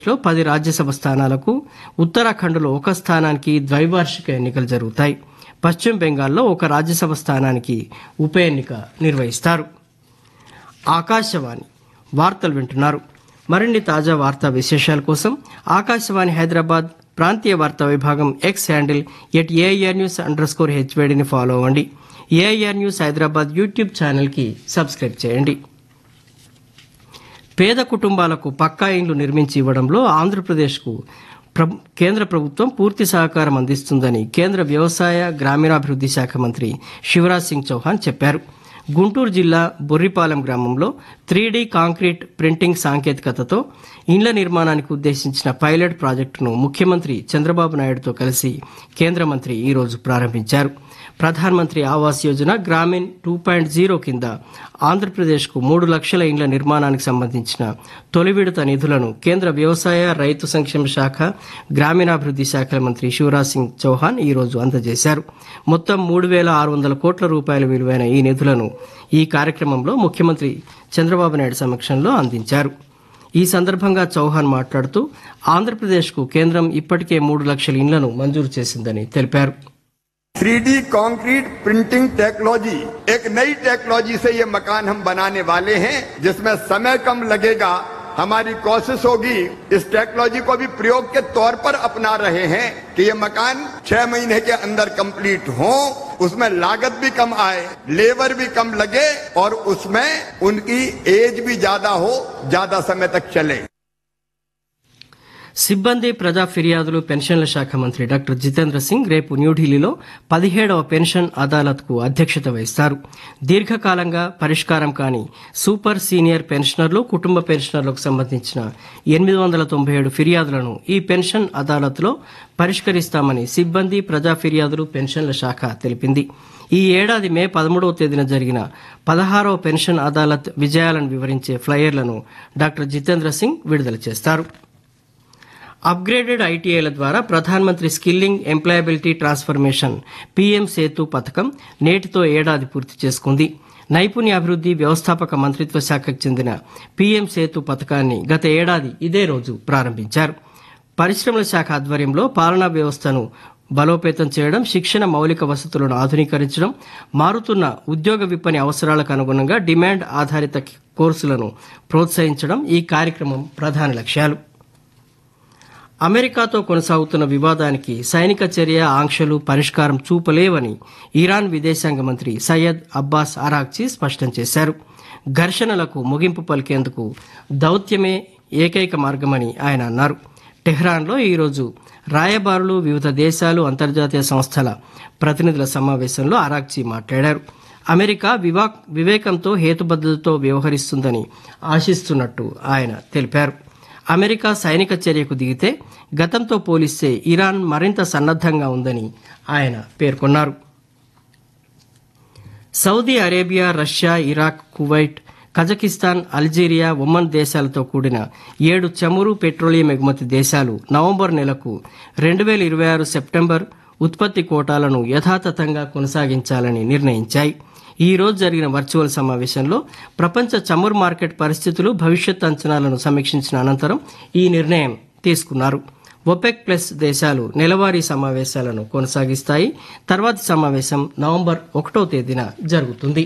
లో పది రాజ్యసభ స్థానాలకు ఉత్తరాఖండ్లో ఒక స్థానానికి ద్వైవార్షిక ఎన్నికలు జరుగుతాయి పశ్చిమ బెంగాల్లో ఒక రాజ్యసభ స్థానానికి ఉప ఎన్నిక నిర్వహిస్తారు ఆకాశవాణి వార్తలు వింటున్నారు మరిన్ని తాజా వార్తా విశేషాల కోసం ఆకాశవాణి హైదరాబాద్ ప్రాంతీయ వార్తా విభాగం X handle at AIR news underscore హెచ్వేడిని ఫాలో అవ్వండి ఏఐఆర్ న్యూస్ హైదరాబాద్ యూట్యూబ్ ఛానల్కి సబ్స్క్రైబ్ చేయండి పేద కుటుంబాలకు పక్కా ఇండ్లు నిర్మించి ఇవ్వడంలో ఆంధ్రప్రదేశ్కు ప్ర- కేంద్ర ప్రభుత్వం పూర్తి సహకారం అందిస్తుందని కేంద్ర వ్యవసాయ గ్రామీణాభివృద్ధి శాఖ మంత్రి శివరాజ్ సింగ్ చౌహాన్ చెప్పారు గుంటూరు జిల్లా బొర్రిపాలెం గ్రామంలో త్రీ కాంక్రీట్ ప్రింటింగ్ సాంకేతికతతో ఇండ్ల నిర్మాణానికి ఉద్దేశించిన పైలట్ ప్రాజెక్టును ముఖ్యమంత్రి చంద్రబాబు నాయుడుతో కలిసి కేంద్ర మంత్రి ఈరోజు ప్రారంభించారు Pradhan Mantri Awas Yojana Gramin two point zero కింద ఆంధ్రప్రదేశ్కు మూడు లక్షల ఇండ్ల నిర్మాణానికి సంబంధించిన తొలి విడత నిధులను కేంద్ర వ్యవసాయ రైతు సంక్షేమ శాఖ గ్రామీణాభివృద్ధి శాఖల మంత్రి శివరాజ్ సింగ్ చౌహాన్ ఈరోజు అందజేశారు మొత్తం మూడు వేల ఆరు వందల కోట్ల రూపాయల విలువైన ఈ నిధులను ఈ కార్యక్రమంలో ముఖ్యమంత్రి చంద్రబాబు నాయుడు సమక్షంలో అందించారు ఈ సందర్భంగా చౌహాన్ మాట్లాడుతూ ఆంధ్రప్రదేశ్కు కేంద్రం ఇప్పటికే మూడు లక్షల ఇండ్లను మంజూరు చేసిందని తెలిపారు three D concrete printing technology एक नई टेक्नोलॉजी से ये मकान हम बनाने वाले हैं जिसमें समय कम लगेगा हमारी कोशिश होगी इस टेक्नोलॉजी को भी प्रयोग के तौर पर अपना रहे हैं कि ये मकान छह महीने के अंदर कंप्लीट हो उसमें लागत भी कम आए लेबर भी कम लगे और उसमें उनकी एज भी ज्यादा हो ज्यादा समय तक चले సిబ్బంది ప్రజా ఫిర్యాదులు పెన్షన్ల శాఖ మంత్రి డాక్టర్ జితేంద్ర సింగ్ రేపు న్యూఢిల్లీలో పదిహేడవ పెన్షన్ అదాలత్కు అధ్యక్షత వహిస్తారు దీర్ఘకాలంగా పరిష్కారం కాని సూపర్ సీనియర్ పెన్షనర్లు కుటుంబ పెన్షనర్లకు సంబంధించిన ఎనిమిది వందల తొంభై ఏడు ఫిర్యాదులను ఈ పెన్షన్ అదాలత్లో పరిష్కరిస్తామని సిబ్బంది ప్రజా ఫిర్యాదులు పెన్షన్ల శాఖ తెలిపింది ఈ ఏడాది మే పదమూడవ తేదీన జరిగిన పదహారవ పెన్షన్ అదాలత్ విజయాలను వివరించే ఫ్లయర్లను డాక్టర్ జితేంద్ర సింగ్ విడుదల చేస్తారు అప్గ్రేడెడ్ ఐటీఐల ద్వారా Pradhan Mantri skilling employability transformation PM Setu పథకం నేటితో ఏడాది పూర్తి చేసుకుంది నైపుణ్యాభివృద్ధి వ్యవస్థాపక మంత్రిత్వ శాఖకు చెందిన పీఎం సేతు పథకాన్ని గత ఏడాది ఇదే రోజు ప్రారంభించారు పరిశ్రమల శాఖ ఆధ్వర్యంలో పాలనా వ్యవస్థను బలోపేతం చేయడం శిక్షణ మౌలిక వసతులను ఆధునీకరించడం మారుతున్న ఉద్యోగ విపణి అవసరాలకు అనుగుణంగా డిమాండ్ ఆధారిత కోర్సులను ప్రోత్సహించడం ఈ కార్యక్రమం ప్రధాన లక్ష్యాలు అమెరికాతో కొనసాగుతున్న వివాదానికి సైనిక చర్య ఆంక్షలు పరిష్కారం చూపలేవని ఇరాన్ విదేశాంగ మంత్రి సయ్యద్ అబ్బాస్ అరాక్చి స్పష్టం చేశారు ఘర్షణలకు ముగింపు పలికేందుకు దౌత్యమే ఏకైక మార్గమని ఆయన అన్నారు టెహ్రాన్లో ఈరోజు రాయబారులు వివిధ దేశాలు అంతర్జాతీయ సంస్థల ప్రతినిధుల సమావేశంలో అరాక్చి మాట్లాడారు అమెరికా వివా వివేకంతో హేతుబద్ధతతో వ్యవహరిస్తుందని ఆశిస్తున్నట్టు ఆయన తెలిపారు అమెరికా సైనిక చర్యకు దిగితే గతంతో పోలిస్తే ఇరాన్ మరింత సన్నద్ధంగా ఉందని ఆయన పేర్కొన్నారు Saudi Arabia Russia Iraq Kuwait Kazakhstan Algeria Oman దేశాలతో కూడిన ఏడు చమురు పెట్రోలియం ఎగుమతి దేశాలు నవంబర్ నెలకు రెండు వేల ఇరవై ఆరు సెప్టెంబర్ ఉత్పత్తి కోటాలను యథాతథంగా కొనసాగించాలని నిర్ణయించాయి ఈ రోజు జరిగిన వర్చువల్ సమావేశంలో ప్రపంచ చమురు మార్కెట్ పరిస్థితులు భవిష్యత్ అంచనాలను సమీక్షించిన అనంతరం ఈ నిర్ణయం తీసుకున్నారు ఒపెక్ ప్లస్ దేశాలు నెలవారీ సమావేశాలను కొనసాగిస్తాయి తర్వాతి సమావేశం నవంబర్ ఒకటో తేదీన జరుగుతుంది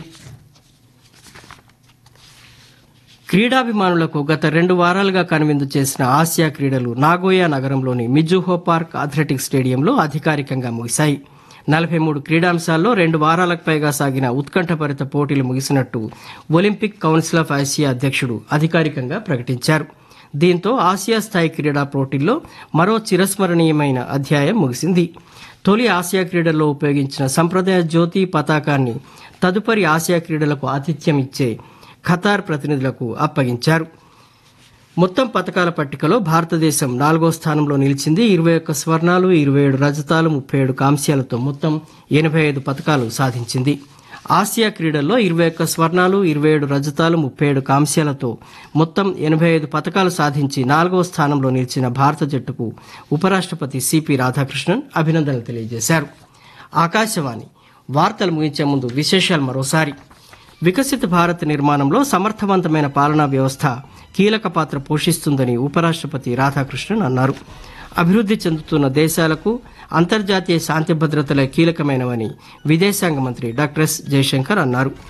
క్రీడాభిమానులకు గత రెండు వారాలుగా కనువిందు చేసిన ఆసియా క్రీడలు నాగోయా నగరంలోని మిజుహో పార్క్ అథ్లెటిక్స్ స్టేడియంలో అధికారికంగా ముగిశాయి నలభై మూడు క్రీడాంశాల్లో రెండు వారాలకు పైగా సాగిన ఉత్కంఠభరిత పోటీలు ముగిసినట్టు ఒలింపిక్ కౌన్సిల్ ఆఫ్ ఆసియా అధ్యక్షుడు అధికారికంగా ప్రకటించారు దీంతో ఆసియా స్థాయి క్రీడా పోటీల్లో మరో చిరస్మరణీయమైన అధ్యాయం ముగిసింది తొలి ఆసియా క్రీడల్లో ఉపయోగించిన సంప్రదాయ జ్యోతి పతాకాన్ని తదుపరి ఆసియా క్రీడలకు ఆతిథ్యం ఇచ్చే ఖతార్ ప్రతినిధులకు అప్పగించారు మొత్తం పథకాల పట్టికలో భారతదేశం నాలుగో స్థానంలో నిలిచింది ఇరవై ఒక్క స్వర్ణాలు ఇరవై ఏడు రజతాలు ముప్పై ఏడు కాంస్యాలతో మొత్తం ఎనభై ఐదు పథకాలు సాధించింది ఆసియా క్రీడల్లో ఇరవై ఒక్క స్వర్ణాలు ఇరవై ఏడు రజతాలు ముప్పై ఏడు కాంస్యాలతో మొత్తం ఎనభై ఐదు పథకాలు సాధించి నాలుగవ స్థానంలో నిలిచిన భారత జట్టుకు ఉపరాష్ట్రపతి సిపి రాధాకృష్ణన్ అభినందనలు తెలియజేశారు ఆకాశవాణి వార్తలు ముగించే ముందు విశేషాలు మరోసారి వికసిత భారత్ నిర్మాణంలో సమర్థవంతమైన పాలనా వ్యవస్థ కీలక పాత్ర పోషిస్తుందని ఉపరాష్ట్రపతి రాధాకృష్ణన్ అన్నారు అభివృద్ధి చెందుతున్న దేశాలకు అంతర్జాతీయ శాంతి భద్రతలే కీలకమైనవని విదేశాంగ మంత్రి డాక్టర్ ఎస్ జయశంకర్ అన్నారు